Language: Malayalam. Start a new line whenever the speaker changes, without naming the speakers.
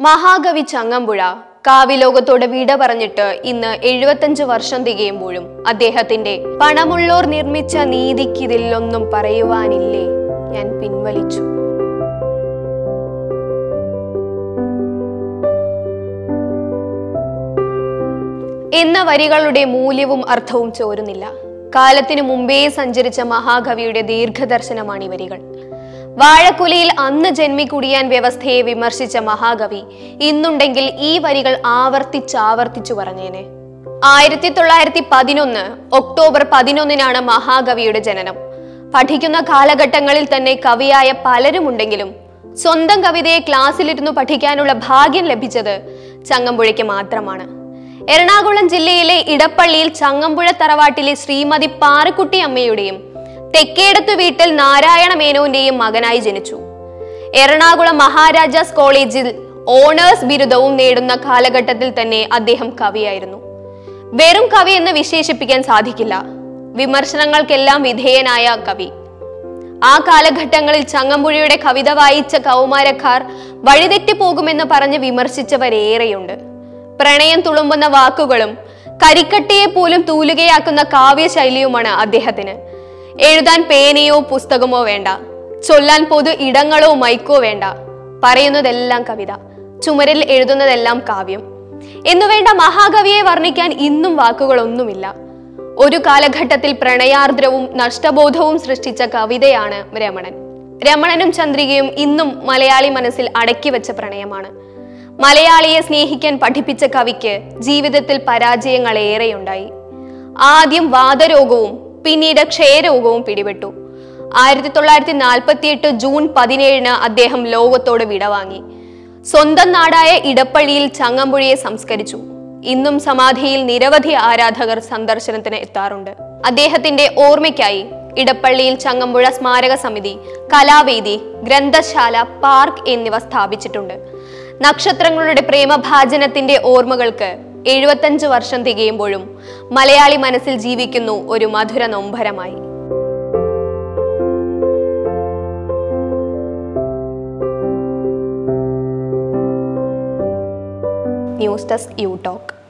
മഹാകവി ചങ്ങമ്പുഴ കാവ്യലോകത്തോട് വിട പറഞ്ഞിട്ട് ഇന്ന് എഴുപത്തഞ്ച് വർഷം തികയുമ്പോഴും അദ്ദേഹത്തിന്റെ പണമുള്ളോർ നിർമ്മിച്ച നീതിക്കിതിലൊന്നും പറയുവാനില്ലേ ഞാൻ പിൻവലിച്ചു എന്ന വരികളുടെ മൂല്യവും അർത്ഥവും ചോരുന്നില്ല കാലത്തിനു മുമ്പേ സഞ്ചരിച്ച മഹാകവിയുടെ ദീർഘദർശനമാണ് ഈ വരികൾ വാഴക്കുലയിൽ അന്ന് ജന്മിക്കുടിയാൻ വ്യവസ്ഥയെ വിമർശിച്ച മഹാകവി ഇന്നുണ്ടെങ്കിൽ ഈ വരികൾ ആവർത്തിച്ചാവർത്തിച്ചു പറഞ്ഞേനെ ആയിരത്തി തൊള്ളായിരത്തി പതിനൊന്ന് ഒക്ടോബർ പതിനൊന്നിനാണ് മഹാകവിയുടെ ജനനം പഠിക്കുന്ന കാലഘട്ടങ്ങളിൽ തന്നെ കവിയായ പലരുമുണ്ടെങ്കിലും സ്വന്തം കവിതയെ ക്ലാസ്സിലിരുന്നു പഠിക്കാനുള്ള ഭാഗ്യം ലഭിച്ചത് ചങ്ങമ്പുഴയ്ക്ക് മാത്രമാണ് എറണാകുളം ജില്ലയിലെ ഇടപ്പള്ളിയിൽ ചങ്ങമ്പുഴ തറവാട്ടിലെ ശ്രീമതി പാറക്കുട്ടി അമ്മയുടെയും തെക്കേടത്തു വീട്ടിൽ നാരായണ മേനോന്റെയും മകനായി ജനിച്ചു എറണാകുളം മഹാരാജാസ് കോളേജിൽ ഓണേഴ്സ് ബിരുദവും നേടുന്ന കാലഘട്ടത്തിൽ തന്നെ അദ്ദേഹം കവിയായിരുന്നു വെറും കവി എന്ന് വിശേഷിപ്പിക്കാൻ സാധിക്കില്ല വിമർശനങ്ങൾക്കെല്ലാം വിധേയനായ കവി ആ കാലഘട്ടങ്ങളിൽ ചങ്ങമ്പുഴയുടെ കവിത വായിച്ച കൗമാരക്കാർ വഴിതെറ്റി പോകുമെന്ന് പറഞ്ഞ് വിമർശിച്ചവരേറെയുണ്ട് പ്രണയം തുളുമ്പുന്ന വാക്കുകളും കരിക്കട്ടയെ പോലും തൂലുകയാക്കുന്ന കാവ്യശൈലിയുമാണ് അദ്ദേഹത്തിന് എഴുതാൻ പേനയോ പുസ്തകമോ വേണ്ട ചൊല്ലാൻ പൊതു ഇടങ്ങളോ മൈക്കോ വേണ്ട പറയുന്നതെല്ലാം കവിത ചുമരിൽ എഴുതുന്നതെല്ലാം കാവ്യം എന്നുവേണ്ട മഹാകവിയെ വർണ്ണിക്കാൻ ഇന്നും വാക്കുകളൊന്നുമില്ല ഒരു കാലഘട്ടത്തിൽ പ്രണയാർദ്രവും നഷ്ടബോധവും സൃഷ്ടിച്ച കവിതയാണ് രമണൻ രമണനും ചന്ദ്രികയും ഇന്നും മലയാളി മനസ്സിൽ അടക്കി വെച്ച പ്രണയമാണ് മലയാളിയെ സ്നേഹിക്കാൻ പഠിപ്പിച്ച കവിക്ക് ജീവിതത്തിൽ പരാജയങ്ങൾ ഏറെയുണ്ടായി ആദ്യം വാതരോഗവും പിന്നീട് ക്ഷയരോഗവും പിടിപെട്ടു ആയിരത്തി തൊള്ളായിരത്തി നാൽപ്പത്തി എട്ട് ജൂൺ പതിനേഴിന് അദ്ദേഹം ലോകത്തോട് വിടവാങ്ങി സ്വന്തം നാടായ ഇടപ്പള്ളിയിൽ ചങ്ങമ്പുഴയെ സംസ്കരിച്ചു ഇന്നും സമാധിയിൽ നിരവധി ആരാധകർ സന്ദർശനത്തിന് എത്താറുണ്ട് അദ്ദേഹത്തിന്റെ ഓർമ്മയ്ക്കായി ഇടപ്പള്ളിയിൽ ചങ്ങമ്പുഴ സ്മാരക സമിതി കലാവേദി ഗ്രന്ഥശാല പാർക്ക് എന്നിവ സ്ഥാപിച്ചിട്ടുണ്ട് നക്ഷത്രങ്ങളുടെ പ്രേമഭാജനത്തിന്റെ ഓർമ്മകൾക്ക് എഴുപത്തഞ്ച് വർഷം തികയുമ്പോഴും മലയാളി മനസ്സിൽ ജീവിക്കുന്നു ഒരു മധുര നൊമ്പരമായി ന്യൂസ് ഡെസ്ക് യു ടോക്ക്